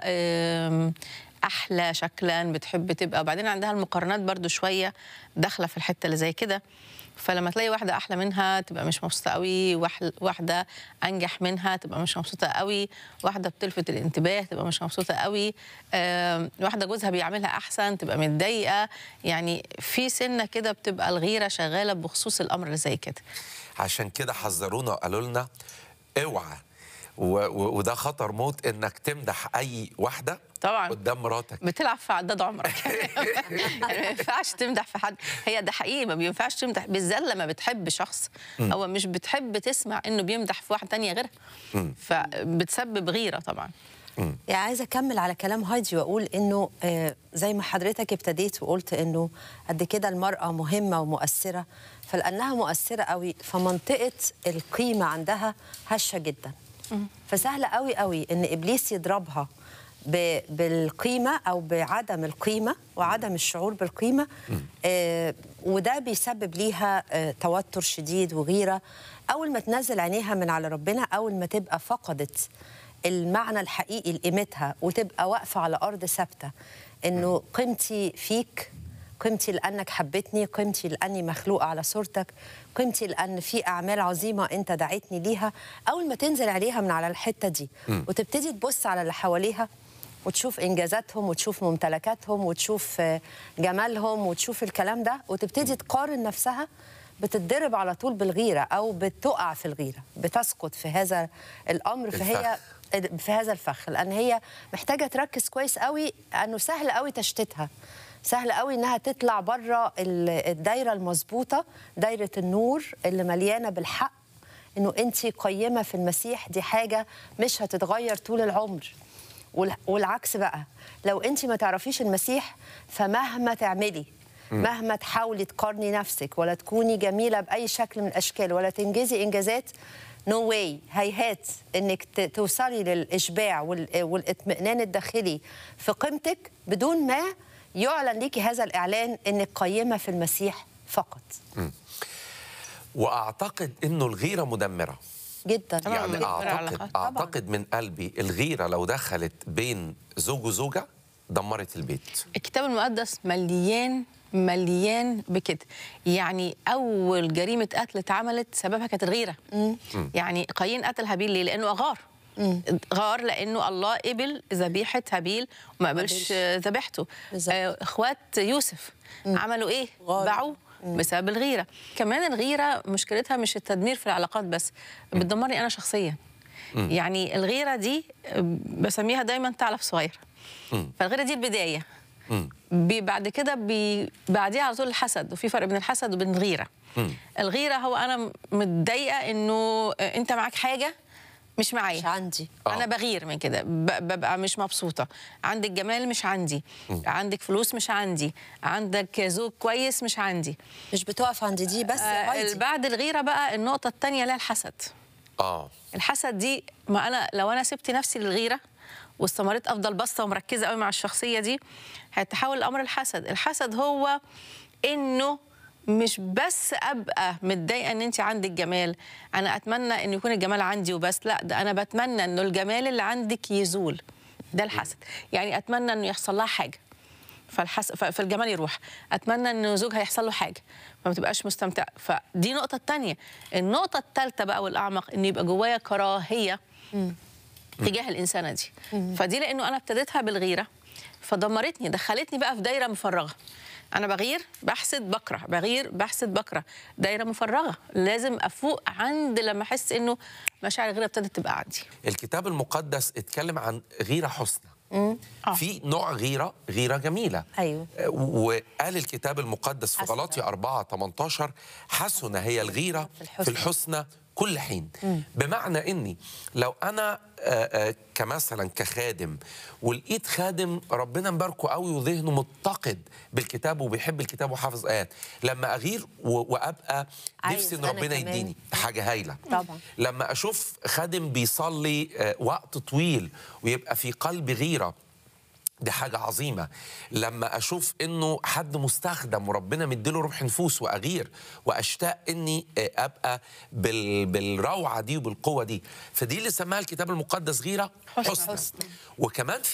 آم، احلى شكلا بتحب تبقى وبعدين عندها المقارنات برضو شويه داخله في الحته اللي زي كده فلما تلاقي واحده احلى منها تبقى مش مبسوطه قوي واحد- واحده انجح منها تبقى مش مبسوطه قوي واحده بتلفت الانتباه تبقى مش مبسوطه قوي آم، واحده جوزها بيعملها احسن تبقى متضايقه يعني في سنه كده بتبقى الغيره شغاله بخصوص الامر اللي زي كده عشان كده حذرونا وقالوا لنا اوعى و- و- وده خطر موت انك تمدح اي واحده طبعا قدام مراتك بتلعب في عداد عمرك يعني ما ينفعش تمدح في حد هي ده حقيقي ما بينفعش تمدح بالذات لما بتحب شخص هو مش بتحب تسمع انه بيمدح في واحده تانية غيرها فبتسبب غيره طبعا يعني عايزه اكمل على كلام هايدي واقول انه آه، زي ما حضرتك ابتديت وقلت انه قد كده المراه مهمه ومؤثره فلانها مؤثره قوي فمنطقه القيمه عندها هشه جدا فسهل قوي قوي ان ابليس يضربها ب- بالقيمه او بعدم القيمه وعدم الشعور بالقيمه آه، وده بيسبب ليها آه، توتر شديد وغيره اول ما تنزل عينيها من على ربنا اول ما تبقى فقدت المعنى الحقيقي لقيمتها وتبقى واقفه على ارض ثابته انه قيمتي فيك قيمتي لانك حبيتني قيمتي لاني مخلوقه على صورتك قيمتي لان في اعمال عظيمه انت دعيتني ليها اول ما تنزل عليها من على الحته دي وتبتدي تبص على اللي حواليها وتشوف انجازاتهم وتشوف ممتلكاتهم وتشوف آه، جمالهم وتشوف الكلام ده وتبتدي تقارن نفسها بتتضرب على طول بالغيره او بتقع في الغيره بتسقط في هذا الامر فهي في هذا الفخ لان هي محتاجه تركز كويس قوي انه سهل قوي تشتتها سهل قوي انها تطلع بره ال- الدايره المظبوطه دايره النور اللي مليانه بالحق انه انت قيمه في المسيح دي حاجه مش هتتغير طول العمر وال- والعكس بقى لو انت ما تعرفيش المسيح فمهما تعملي مهما تحاولي تقارني نفسك ولا تكوني جميله باي شكل من الاشكال ولا تنجزي انجازات نو no واي هيهات انك ت- توصلي للاشباع وال- والاطمئنان الداخلي في قيمتك بدون ما يعلن ليكي هذا الاعلان انك قيمه في المسيح فقط واعتقد انه الغيره مدمره جدا طبعاً يعني مدمرة اعتقد علاقات. طبعاً. اعتقد من قلبي الغيره لو دخلت بين زوج وزوجه دمرت البيت الكتاب المقدس مليان مليان بكده يعني اول جريمه قتل اتعملت سببها كانت الغيره يعني قايين قتل هابيل ليه لانه اغار غار لانه الله قبل ذبيحه هابيل وما قبلش آه، ذبيحته بالظبط. آه، اخوات يوسف عملوا ايه غاروا. باعوا بسبب الغيره كمان الغيره مشكلتها مش التدمير في العلاقات بس بتدمرني انا شخصيا يعني الغيره دي آه، بسميها دايما ثعلب صغير فالغيره دي البدايه بي بعد كده بي بعديها على طول الحسد وفي فرق بين الحسد وبين الغيره الغيره هو انا متضايقه انه آه، انت معاك حاجه مش معايا مش عندي انا بغير من كده ب- ببقى مش مبسوطه عندك جمال مش عندي عندك فلوس مش عندي عندك زوج كويس مش عندي مش بتقف عند دي بس يا آه هايدي. بعد الغيره بقى النقطه الثانيه اللي هي الحسد اه الحسد دي ما انا لو انا سبت نفسي للغيره واستمريت افضل باصه ومركزه قوي مع الشخصيه دي هيتحول الامر الحسد الحسد هو انه مش بس ابقى متضايقه ان انت عندك جمال انا اتمنى ان يكون الجمال عندي وبس لا ده انا بتمنى انه الجمال اللي عندك يزول ده الحسد يعني اتمنى انه يحصل لها حاجه فالحس... ف- فالجمال يروح اتمنى ان زوجها يحصل له حاجه فما تبقاش مستمتعه فدي نقطه الثانيه النقطه الثالثه بقى والاعمق ان يبقى جوايا كراهيه تجاه الانسانه دي فدي لانه انا ابتديتها بالغيره فدمرتني دخلتني بقى في دايره مفرغه انا بغير بحسد بكره بغير بحسد بكره دايره مفرغه لازم افوق عند لما احس انه مشاعر الغيره ابتدت تبقى عندي الكتاب المقدس اتكلم عن غيره حسنى في نوع غيره غيره جميله أيوة. آه، وقال الكتاب المقدس في حسنة. غلاطي 4 18 حسنة هي الغيره في الحسنى. في الحسنى كل حين بمعنى اني لو انا آه، آه، كمثلا كخادم ولقيت خادم ربنا مباركه قوي وذهنه متقد بالكتاب وبيحب الكتاب وحافظ ايات لما اغير و- وابقى عايز نفسي ان أنا ربنا كمان. يديني حاجه هايله طبعا. لما اشوف خادم بيصلي آه، وقت طويل ويبقى في قلبي غيره دي حاجة عظيمة لما أشوف إنه حد مستخدم وربنا مديله روح نفوس وأغير وأشتاق إني آه، أبقى بال... بالروعة دي وبالقوة دي فدي اللي سماها الكتاب المقدس غيرة حسنى. حسنى وكمان في